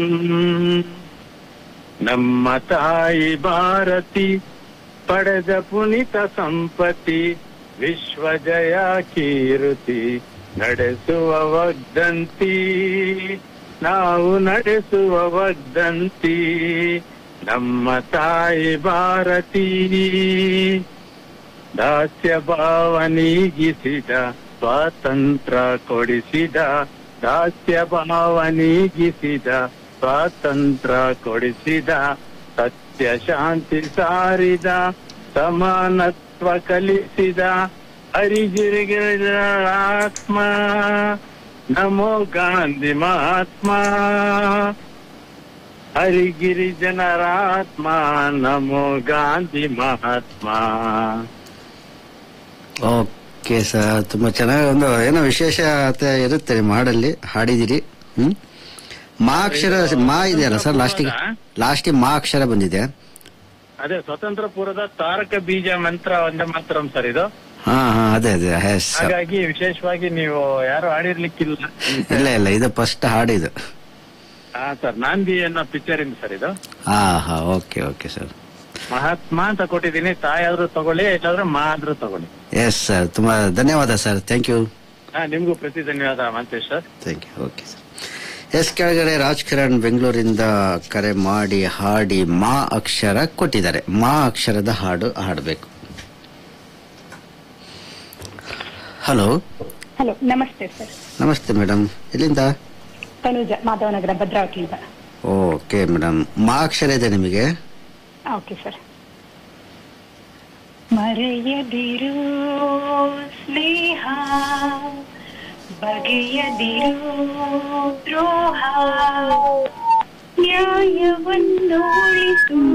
ನಮ್ಮ ತಾಯಿ ಭಾರತಿ ಪಡೆದ ಪುನಿತ ಸಂಪತ್ತಿ ವಿಶ್ವ ಜಯ ಕೀರುತಿ ನಡೆಸುವ ವಗ್ದಂತಿ ನಾವು ನಡೆಸುವ ವಗ್ದಂತಿ ನಮ್ಮ ತಾಯಿ ಭಾರತಿ ದಾಸ್ಯ ಭಾವ ನೀಗಿಸಿದ ಸ್ವಾತಂತ್ರ್ಯ ಕೊಡಿಸಿದ ದಾಸ್ಯ ಭಾವ ನೀಗಿಸಿದ ಸ್ವಾತಂತ್ರ್ಯ ಕೊಡಿಸಿದ ಸತ್ಯ ಶಾಂತಿ ಸಾರಿದ ಸಮಾನತ್ವ ಕಲಿಸಿದ ಹರಿಗಿರಿಗಿರ ಆತ್ಮ ನಮೋ ಗಾಂಧಿ ಮಹಾತ್ಮ ಹರಿಗಿರಿ ಜನರ ಆತ್ಮ ನಮೋ ಗಾಂಧಿ ಮಹಾತ್ಮ ಓಕೆ ಸರ್ ತುಂಬಾ ಚೆನ್ನಾಗಿ ಒಂದು ಏನೋ ವಿಶೇಷತೆ ಇರುತ್ತೆ ನಿಮ್ಮ ಹಾಡಲ್ಲಿ ಹಾಡಿದಿರಿ ಹ್ಮ್ ಮಾ ಅಕ್ಷರ ಮಾ ಇದೆಯಲ್ಲ ಸರ್ ಲಾಸ್ಟಿಗೆ ಲಾಸ್ಟಿಗೆ ಮಾ ಅಕ್ಷರ ಬಂದಿದೆ ಅದೇ ಸ್ವತಂತ್ರ ಪೂರ್ವದ ತಾರಕ ಬೀಜ ಮಂತ್ರ ಒಂದೇ ಮಾತ್ರಂ ಸರ್ ಇದು ಹಾ ಹಾ ಅದೇ ಅದೇ ಎಸ್ ಸರ್ ಹಾಗಾಗಿ ವಿಶೇಷವಾಗಿ ನೀವು ಯಾರು ಹಾಡಿರ್ಲಿಕ್ಕಿಲ್ಲ ಇಲ್ಲ ಇಲ್ಲ ಇದು ಫಸ್ಟ್ ಹಾಡಿದು ಹಾ ಸರ್ ನಾಂದಿ ಅನ್ನೋ ಪಿಕ್ಚರ್ ಇಂದ ಸರ್ ಇದು ಹಾ ಹಾ ಓಕೆ ಓಕೆ ಸರ್ ಮಹಾತ್ಮ ಅಂತ ಕೊಟ್ಟಿದ್ದೀನಿ ತಾಯಿ ಆದ್ರೂ ತಗೊಳ್ಳಿ ಇಲ್ಲಾಂದ್ರೆ ಮಾ ಆದ್ರೂ ತಗೊಳ್ಳಿ ಎಸ್ ಸರ್ ತುಂಬಾ ಧನ್ಯವಾದ ಸರ್ ಥ್ಯಾಂಕ್ ಯು ಹಾ ನಿಮ್ಗೂ ಪ್ರತಿ ಧನ್ಯವಾದ Manthesh sir thank you okay sir yes ಕೆಳಗಡೆ ರಾಜ್ ಕಿರಣ್ ಬೆಂಗಳೂರಿಂದ ಕರೆ ಮಾಡಿ ಹಾಡಿ ಮಾ ಅಕ್ಷರ ಕೊಟ್ಟಿದ್ದಾರೆ ಮಾ ಅಕ್ಷರದ ಹಾಡು ಹಾಡಬೇಕು ಹಲೋ ಹಲೋ ನಮಸ್ತೆ ಸರ್ ನಮಸ್ತೆ ಮೇಡಮ್ ಎಲ್ಲಿಂದ ತನುಜ ಮಾಧವನಗರ ಭದ್ರಾವತಿಯಿಂದ ಓಕೆ ಮೇಡಮ್ ಮಾ ಅಕ್ಷರ ಇದೆ ನಿಮಗೆ ಓಕೆ ಸರ್ ಮರೆಯದಿರು ಸ್ನೇಹ ಬಗೆಯದಿರು ದ್ರೋಹ ನ್ಯಾಯವನ್ನೋಳಿಸು